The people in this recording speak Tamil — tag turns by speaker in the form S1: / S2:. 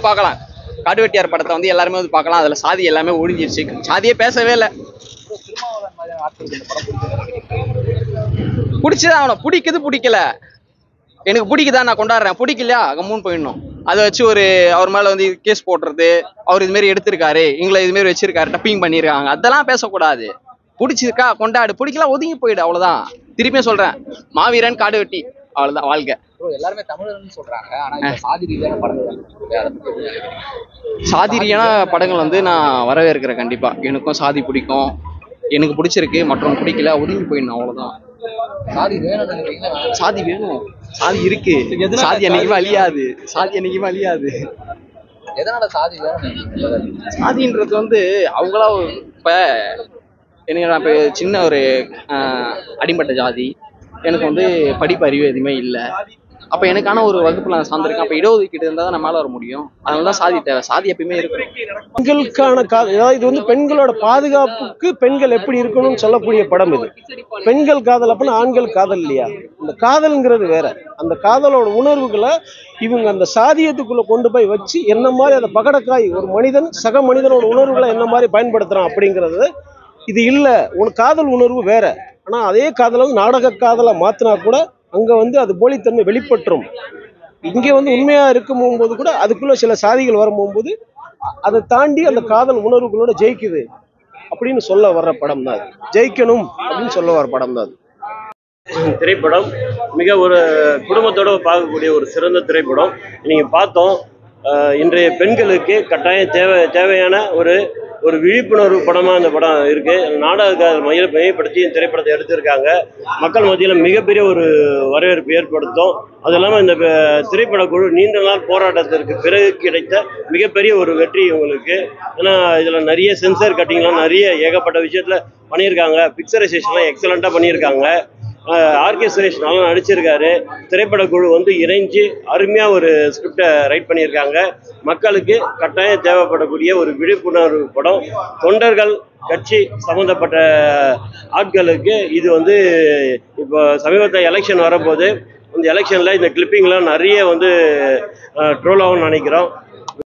S1: பார்க்கலாம் காடுவெட்டியார் படத்தை வந்து எல்லாருமே வந்து பார்க்கலாம் அதுல சாதி எல்லாமே ஒழிஞ்சிருச்சு சாதியே பேசவே இல்லை
S2: திருமாவளவன் மாதிரியான ஆட்களுக்கு இந்த படம் பிடிச்சிருக்கு
S1: பிடிச்சதான் அவனை பிடிக்குது பிடிக்கல எனக்கு பிடிக்குதா நான் கொண்டாடுறேன் பிடிக்கலையா கம்முன்னு போயிடணும் அதை வச்சு ஒரு அவர் மேல வந்து கேஸ் போடுறது அவர் இது மாதிரி எடுத்திருக்காரு எங்களை இது மாதிரி வச்சிருக்காரு டப்பிங் பண்ணியிருக்காங்க அதெல்லாம் பேசக்கூடாது பிடிச்சிருக்கா கொண்டாடு பிடிக்கல ஒதுங்கி போயிடு அவ்வளவுதான் திருப்பியும் சொல்றேன் மாவீரன் காடு வெட்டி அவ்வளவுதான் வாழ்க்கை
S2: ப்ரோ எல்லாருமே தமிழர்னு சொல்றாங்க ஆனா இப்ப சாதி ரீதியான படங்கள் வந்து அதை பத்தி எப்படி நினைக்கிறீங்க?
S1: சாதி ரீதியான படங்கள் வந்து நான் வரவேற்கிறேன் கண்டிப்பா எனக்கும் சாதி பிடிக்கும் எனக்கு பிடிச்சிருக்கு மற்றவங்க பிடிக்கல ஒதுங்கி போயிடணும் அவ்வளவுதான்
S2: சாதி வேணும்னு நினைக்கிறீங்களா வேணாம்
S1: சாதி வேணும் சாதி இருக்கு சாதி என்னைக்குமே அழியாது சாதி என்னைக்குமே அழியாது
S2: எதனால சாதி வேணும்னு நினைக்கிறீங்க
S1: சாதின்றது வந்து அவங்களா இப்ப எனக்கு நான் இப்போ சின்ன ஒரு ஆஹ், அடிமட்ட ஜாதி எனக்கு வந்து படிப்பு அறிவு எதுவுமே இல்லை அப்ப எனக்கான ஒரு வகுப்புல நான் சார்ந்திருக்கேன் அப்ப இடஒதுக்கீடு இருந்தால் தான் நான் மேல வர முடியும் அதனால தான் சாதி தேவை சாதி எப்பயுமே இருக்கும்
S3: பெண்களுக்கான கா அதாவது இது வந்து பெண்களோட பாதுகாப்புக்கு பெண்கள் எப்படி இருக்கணும்னு சொல்லக்கூடிய படம் இது பெண்கள் காதல் அப்படின்னா ஆண்கள் காதல் இல்லையா இந்த காதல்ங்கிறது வேற அந்த காதலோட உணர்வுகளை இவங்க அந்த சாதியத்துக்குள்ள கொண்டு போய் வச்சு என்ன மாதிரி அந்த பகடக்காய் ஒரு மனிதன் சக மனிதனோட உணர்வுகளை என்ன மாதிரி பயன்படுத்துறான் அப்படிங்கிறது இது இல்ல உன் காதல் உணர்வு வேற ஆனா அதே காதலை வந்து நாடக காதலா மாத்தினா கூட அங்க வந்து அது போலித்தன்மை வெளிப்பற்றும் இங்கே வந்து உண்மையா இருக்கும் போது கூட அதுக்குள்ள சில சாதிகள் வரும்போது அ- அதை தாண்டி அந்த காதல் உணர்வுகளோட ஜெயிக்குது அப்படின்னு சொல்ல வர்ற படம் தான் அது ஜெயிக்கணும் அப்படின்னு சொல்ல வர படம் தான் அது
S4: திரைப்படம் மிக ஒரு குடும்பத்தோட பார்க்கக்கூடிய ஒரு சிறந்த திரைப்படம் நீங்க பார்த்தோம் அஹ் இன்றைய பெண்களுக்கு கட்டாயம் தேவை தேவையான ஒரு ஒரு விழிப்புணர்வு படமா இந்த படம் இருக்கு நாடக மைய மையப்படுத்தி இந்த திரைப்படத்தை எடுத்திருக்காங்க மக்கள் மத்தியில் மிகப்பெரிய ஒரு வரவேற்பு ஏற்படுத்தும் அது இல்லாமல் இந்த ப- திரைப்பட குழு நீண்ட நாள் போராட்டத்திற்கு பிறகு கிடைத்த மிகப்பெரிய ஒரு வெற்றி இவங்களுக்கு ஏன்னா இதில் நிறைய சென்சார் கட்டிங்லாம் நிறைய ஏகப்பட்ட விஷயத்தில் பண்ணியிருக்காங்க பிக்சரைசேஷன்லாம் எக்ஸலண்ட்டாக பண்ணியிருக்காங்க ஆர்கே சுரேஷ் நல்லா நடிச்சிருக்காரு திரைப்பட குழு வந்து இணைஞ்சு அருமையாக ஒரு ஸ்கிரிப்டை ரைட் பண்ணியிருக்காங்க மக்களுக்கு கட்டாயம் தேவைப்படக்கூடிய ஒரு விழிப்புணர்வு படம் தொண்டர்கள் கட்சி சம்மந்தப்பட்ட ஆட்களுக்கு இது வந்து இப்போ சமீபத்தில் எலெக்ஷன் வரும்போது இந்த எலெக்ஷனில் இந்த கிளிப்பிங்லாம் நிறைய வந்து ட்ரோல் ஆகும்னு நினைக்கிறோம்